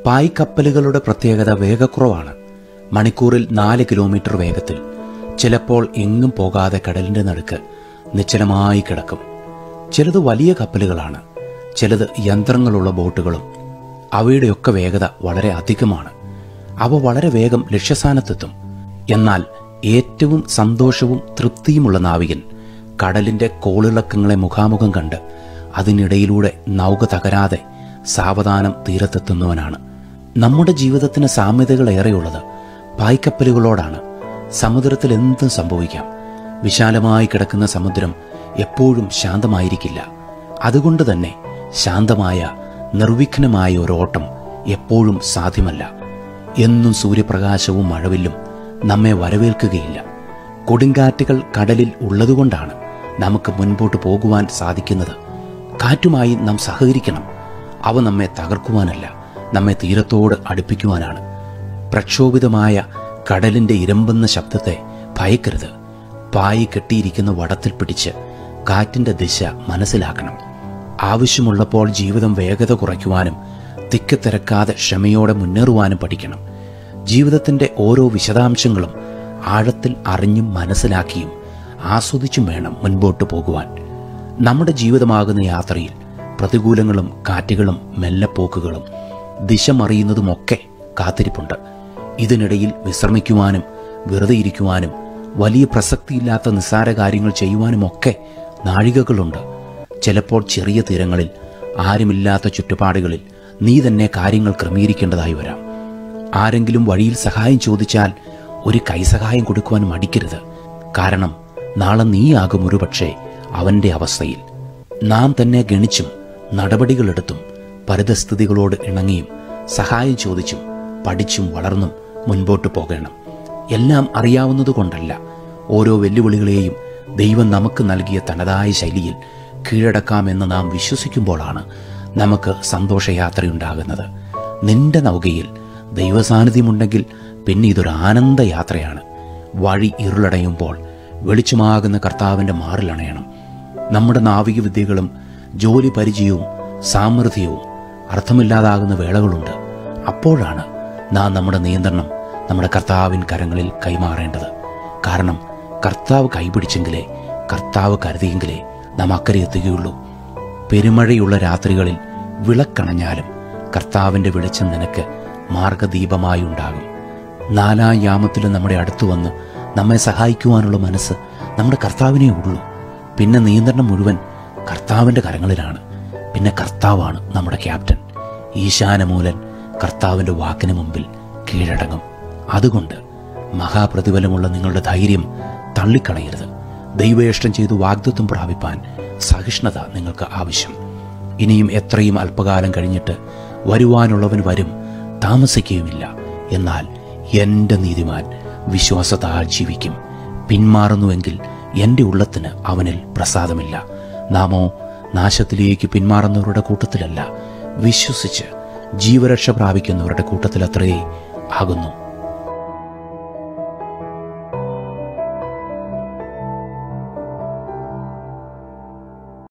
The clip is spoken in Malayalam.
പായ്ക്കപ്പലുകളുടെ പ്രത്യേകത വേഗക്കുറവാണ് മണിക്കൂറിൽ നാല് കിലോമീറ്റർ വേഗത്തിൽ ചിലപ്പോൾ എങ്ങും പോകാതെ കടലിന്റെ നടുക്ക് നിശ്ചലമായി കിടക്കും ചിലത് വലിയ കപ്പലുകളാണ് ചിലത് യന്ത്രങ്ങളുള്ള ബോട്ടുകളും അവയുടെയൊക്കെ വേഗത വളരെ അധികമാണ് അവ വളരെ വേഗം ലക്ഷ്യസ്ഥാനത്തെത്തും എന്നാൽ ഏറ്റവും സന്തോഷവും തൃപ്തിയുമുള്ള നാവികൻ കടലിന്റെ കോളിളക്കങ്ങളെ മുഖാമുഖം കണ്ട് അതിനിടയിലൂടെ നൗക തകരാതെ സാവധാനം തീരത്തെത്തുന്നവനാണ് നമ്മുടെ ജീവിതത്തിന് സാമ്യതകൾ ഏറെയുള്ളത് പായ്ക്കപ്പലുകളോടാണ് സമുദ്രത്തിൽ എന്തും സംഭവിക്കാം വിശാലമായി കിടക്കുന്ന സമുദ്രം എപ്പോഴും ശാന്തമായിരിക്കില്ല അതുകൊണ്ട് തന്നെ ശാന്തമായ നിർവിഘ്നമായ ഒരു ഓട്ടം എപ്പോഴും സാധ്യമല്ല എന്നും സൂര്യപ്രകാശവും മഴവില്ലും നമ്മെ വരവേൽക്കുകയില്ല കൊടുങ്കാറ്റുകൾ കടലിൽ ഉള്ളതുകൊണ്ടാണ് നമുക്ക് മുൻപോട്ട് പോകുവാൻ സാധിക്കുന്നത് കാറ്റുമായി നാം സഹകരിക്കണം അവ നമ്മെ തകർക്കുവാനല്ല നമ്മെ തീരത്തോട് അടുപ്പിക്കുവാനാണ് പ്രക്ഷോഭിതമായ കടലിന്റെ ഇരമ്പുന്ന ശബ്ദത്തെ ഭയക്കരുത് പായി കെട്ടിയിരിക്കുന്ന വടത്തിൽ പിടിച്ച് കാറ്റിന്റെ ദിശ മനസ്സിലാക്കണം ആവശ്യമുള്ളപ്പോൾ ജീവിതം വേഗത കുറയ്ക്കുവാനും തിക്ക് തിരക്കാതെ ക്ഷമയോടെ മുന്നേറുവാനും പഠിക്കണം ജീവിതത്തിന്റെ ഓരോ വിശദാംശങ്ങളും ആഴത്തിൽ അറിഞ്ഞും മനസ്സിലാക്കിയും ആസ്വദിച്ചും വേണം മുൻപോട്ട് പോകുവാൻ നമ്മുടെ ജീവിതമാകുന്ന യാത്രയിൽ പ്രതികൂലങ്ങളും കാറ്റുകളും മെല്ലെപ്പോക്കുകളും ദിശ മറിയുന്നതുമൊക്കെ കാത്തിരിപ്പുണ്ട് ഇതിനിടയിൽ വിശ്രമിക്കുവാനും വെറുതെ ഇരിക്കുവാനും വലിയ പ്രസക്തിയില്ലാത്ത നിസ്സാര കാര്യങ്ങൾ ചെയ്യുവാനുമൊക്കെ നാഴികകളുണ്ട് ചിലപ്പോൾ ചെറിയ തീരങ്ങളിൽ ആരുമില്ലാത്ത ചുറ്റുപാടുകളിൽ നീ തന്നെ കാര്യങ്ങൾ ക്രമീകരിക്കേണ്ടതായി വരാം ആരെങ്കിലും വഴിയിൽ സഹായം ചോദിച്ചാൽ ഒരു കൈസഹായം കൊടുക്കുവാൻ മടിക്കരുത് കാരണം നാളെ നീയാകും ഒരുപക്ഷെ അവന്റെ അവസ്ഥയിൽ നാം തന്നെ ഗണിച്ചും നടപടികളെടുത്തും പരിതസ്ഥിതികളോട് ഇണങ്ങിയും സഹായം ചോദിച്ചും പഠിച്ചും വളർന്നും മുൻപോട്ട് പോകണം എല്ലാം അറിയാവുന്നതുകൊണ്ടല്ല ഓരോ വെല്ലുവിളികളെയും ദൈവം നമുക്ക് നൽകിയ തനതായ ശൈലിയിൽ കീഴടക്കാമെന്ന് നാം വിശ്വസിക്കുമ്പോഴാണ് നമുക്ക് സന്തോഷയാത്രയുണ്ടാകുന്നത് നിന്റെ നൗകയിൽ ദൈവസാന്നിധ്യമുണ്ടെങ്കിൽ പിന്നെ ഇതൊരു ആനന്ദ യാത്രയാണ് വഴി ഇരുളടയുമ്പോൾ വെളിച്ചമാകുന്ന കർത്താവിന്റെ മാറിലണയണം നമ്മുടെ നാവിക വിദ്യകളും ജോലി പരിചയവും സാമർഥ്യവും അർത്ഥമില്ലാതാകുന്ന വേളകളുണ്ട് അപ്പോഴാണ് നാം നമ്മുടെ നിയന്ത്രണം നമ്മുടെ കർത്താവിൻ കരങ്ങളിൽ കൈമാറേണ്ടത് കാരണം കർത്താവ് കൈപിടിച്ചെങ്കിലേ കർത്താവ് കരുതിയെങ്കിലേ നാം അക്കരെ എത്തുകയുള്ളൂ പെരുമഴയുള്ള രാത്രികളിൽ വിളക്കണഞ്ഞാലും കർത്താവിന്റെ വെളിച്ചം നിനക്ക് മാർഗദീപമായി ഉണ്ടാകും നാലാം യാമത്തിലും നമ്മുടെ അടുത്തു വന്ന് നമ്മെ സഹായിക്കുവാനുള്ള മനസ്സ് നമ്മുടെ കർത്താവിനേ ഉള്ളൂ പിന്നെ നിയന്ത്രണം മുഴുവൻ കർത്താവിന്റെ കരങ്ങളിലാണ് പിന്നെ കർത്താവാണ് നമ്മുടെ ക്യാപ്റ്റൻ ഈശാനമൂലൻ കർത്താവിന്റെ വാക്കിന് മുമ്പിൽ കീഴടങ്ങും അതുകൊണ്ട് മഹാപ്രതിഫലമുള്ള നിങ്ങളുടെ ധൈര്യം തള്ളിക്കളയരുത് ദൈവേഷ്ടം ചെയ്തു വാഗ്ദത്വം പ്രാപിപ്പാൻ സഹിഷ്ണുത നിങ്ങൾക്ക് ആവശ്യം ഇനിയും എത്രയും അല്പകാലം കഴിഞ്ഞിട്ട് വരുവാനുള്ളവൻ വരും താമസിക്കുകയുമില്ല എന്നാൽ എന്റെ നീതിമാൻ വിശ്വാസത്താൽ ജീവിക്കും പിന്മാറുന്നുവെങ്കിൽ എന്റെ ഉള്ളത്തിന് അവനിൽ പ്രസാദമില്ല നാമോ നാശത്തിലേക്ക് പിന്മാറുന്നവരുടെ കൂട്ടത്തിലല്ല വിശ്വസിച്ച് ജീവരക്ഷ പ്രാപിക്കുന്നവരുടെ കൂട്ടത്തിലത്രേ ആകുന്നു